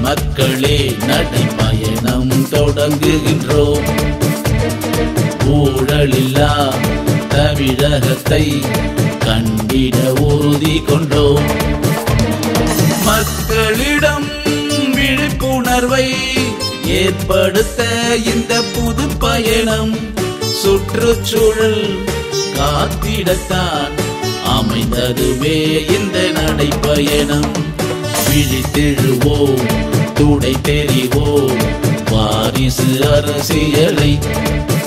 மக்களே நடைப்பயணம் தொடங்குகின்றோம் ஊழலில்லா தமிழகத்தை கண்டிட உறுதி கொண்டோம் மக்களிடம் விழிப்புணர்வை ஏற்படுத்த இந்த புது பயணம் சுற்றுச்சூழல் காத்திடத்தான் அமைந்ததுவே இந்த நடைப்பயணம் விழித்தெழுவோம் துடை தெரிவோம் வாரிசு அரசியலை